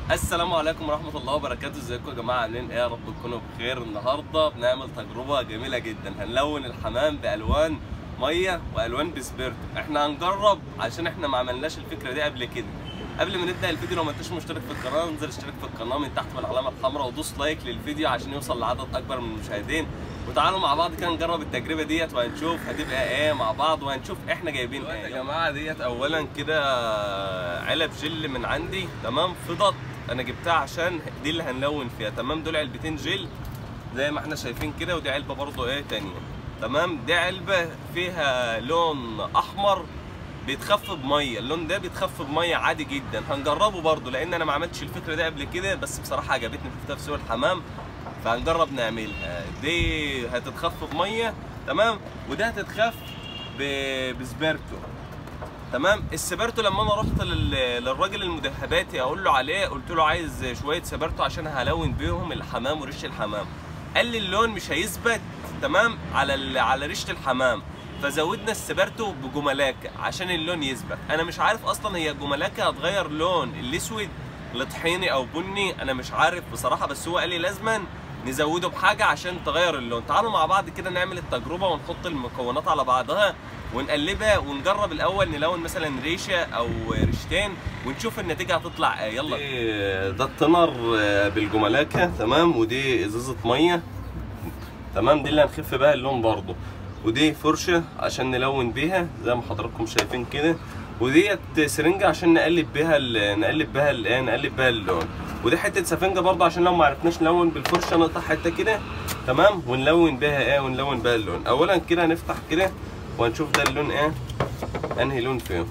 السلام عليكم ورحمة الله وبركاته ازيكم يا جماعة عاملين ايه يا رب تكونوا بخير النهاردة بنعمل تجربة جميلة جدا هنلون الحمام بألوان مية وألوان بسبيرتو احنا هنجرب عشان احنا ما عملناش الفكرة دي قبل كده قبل ما نبدأ الفيديو لو ما انتش مشترك في القناة انزل اشترك في القناة من تحت بالعلامة الحمراء ودوس لايك للفيديو عشان يوصل لعدد أكبر من المشاهدين وتعالوا مع بعض كده نجرب التجربة ديت وهنشوف هتبقى ايه مع بعض وهنشوف احنا جايبين ايه يا جماعة ديت أولا كده علب جل من عندي تمام فضت انا جبتها عشان دي اللي هنلون فيها تمام دول علبتين جل زي ما احنا شايفين كده ودي علبه برضو ايه تانية تمام دي علبه فيها لون احمر بيتخف بميه اللون ده بيتخف بميه عادي جدا هنجربه برضو لان انا ما عملتش الفكره دي قبل كده بس بصراحه عجبتني شفتها في سوق الحمام فهنجرب نعملها دي هتتخف بميه تمام وده هتتخف ب- بسبيرتو تمام السبرتو لما انا رحت لل- للراجل المدهباتي اقول له عليه قلت له عايز شويه سبرتو عشان هلون بيهم الحمام وريش الحمام قال لي اللون مش هيثبت تمام على ال- على ريشه الحمام فزودنا السبرتو بجملاكه عشان اللون يثبت انا مش عارف اصلا هي الجملاكه هتغير لون الاسود لطحيني او بني انا مش عارف بصراحه بس هو قال لي لازما نزوده بحاجه عشان تغير اللون تعالوا مع بعض كده نعمل التجربه ونحط المكونات على بعضها ونقلبها ونجرب الاول نلون مثلا ريشه او ريشتين ونشوف النتيجه هتطلع ايه يلا ده التنر بالجملاكه تمام ودي ازازه ميه تمام دي اللي هنخف بها اللون برضو ودي فرشه عشان نلون بيها زي ما حضراتكم شايفين كده وديت سرنجه عشان نقلب بيها ال- نقلب بيها ال- ايه نقلب بيها اللون ودي حته سفنجه برضو عشان لو ما عرفناش نلون بالفرشه نقطع حته كده تمام ونلون بيها ايه ونلون بيها اللون اولا كده هنفتح كده وهنشوف ده اللون ايه انهي لون فيهم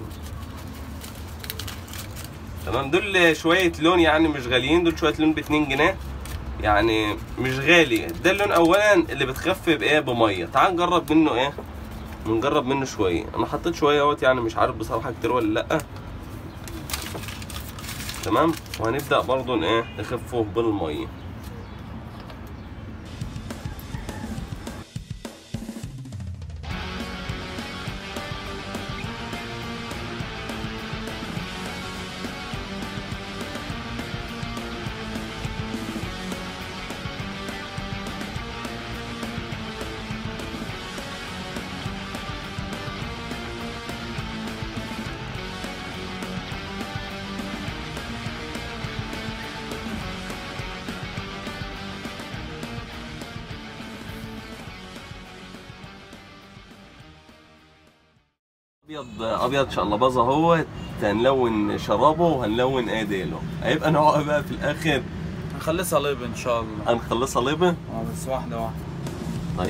تمام دول شويه لون يعني مش غاليين دول شويه لون ب 2 جنيه يعني مش غالي ده اللون اولا اللي بتخف بايه بميه تعال نجرب منه ايه نجرب منه شويه انا حطيت شويه اهوت يعني مش عارف بصراحه كتير ولا لا تمام وهنبدا برضو ايه نخفه بالميه ابيض ابيض شقلباظه اهو هنلون شرابه وهنلون ايديله هيبقى نوعه بقى في الاخر هنخلصها ليب ان شاء الله هنخلصها ليبه اه بس واحده واحده طيب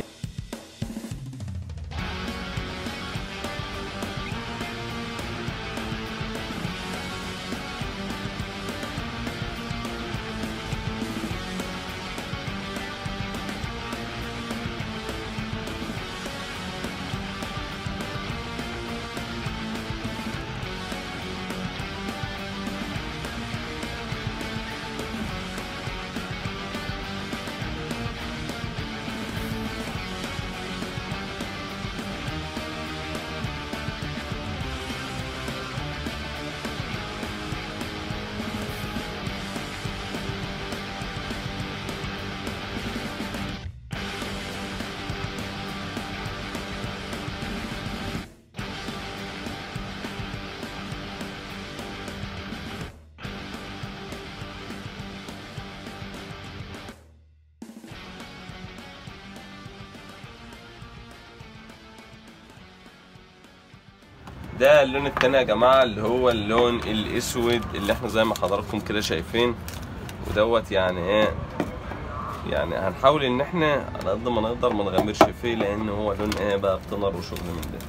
ده اللون التاني يا جماعة اللي هو اللون الأسود اللي احنا زي ما حضراتكم كده شايفين ودوت يعني ايه يعني هنحاول ان احنا على قد ما نقدر ما نغمرش فيه لان هو لون ايه بقى بتنر وشغل من ده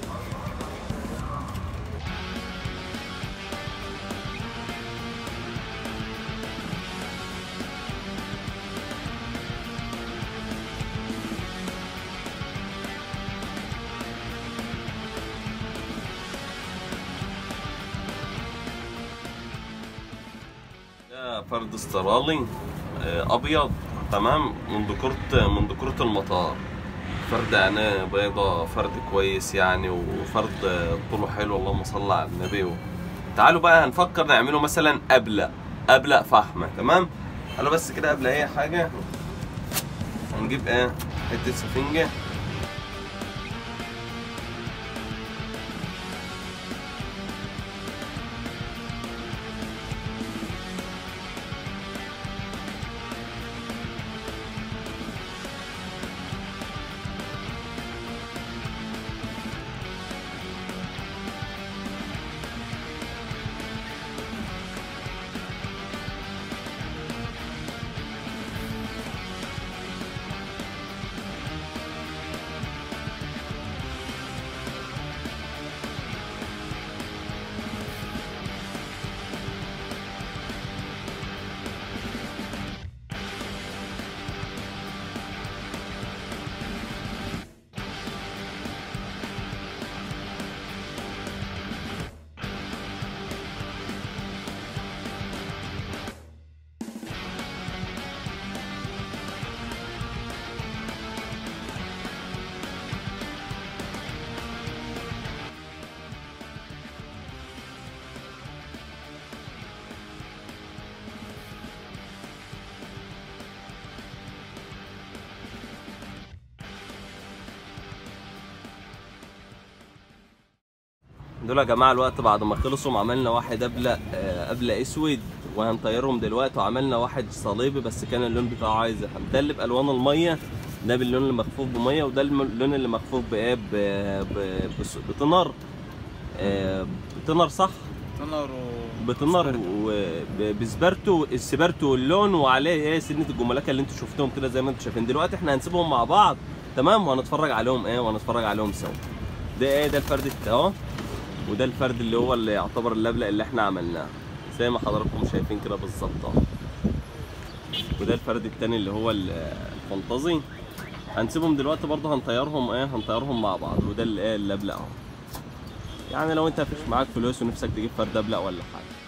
ده فرد استرالي آه، ابيض تمام من ذكورة من ذكورة المطار فرد عينيه بيضة فرد كويس يعني وفرد طوله حلو اللهم صل على النبي و... تعالوا بقى هنفكر نعمله مثلا قبلة ابلق فحمه تمام انا بس كده قبل اي حاجه هنجيب ايه حته سفنجه دول يا جماعه الوقت بعد ما خلصوا عملنا واحد ابلق آه، ابلق اسود وهنطيرهم دلوقتي وعملنا واحد صليبي بس كان اللون بتاعه عايز يحب ده اللي بالوان الميه ده باللون اللي مخفوف بميه وده الم- اللون اللي مخفوف بايه ب- ب- بس- بتنر آه، بتنر صح تنر و بتنر وبسبرتو السبرتو واللون وعليه ايه سنه الجملكه اللي انتوا شفتوهم كده زي ما انتوا شايفين دلوقتي احنا هنسيبهم مع بعض تمام وهنتفرج عليهم ايه وهنتفرج عليهم سوا ده ايه ده الفرد الت- اهو وده الفرد اللي هو اللي يعتبر اللبلق اللي احنا عملناه زي ما حضراتكم شايفين كده بالظبط اهو وده الفرد التاني اللي هو ال- الفانتازي هنسيبهم دلوقتي برضه هنطيرهم ايه هنطيرهم مع بعض وده اللي ايه اللبلق اهو يعني لو انت مفيش معاك فلوس ونفسك تجيب فرد ابلق ولا حاجه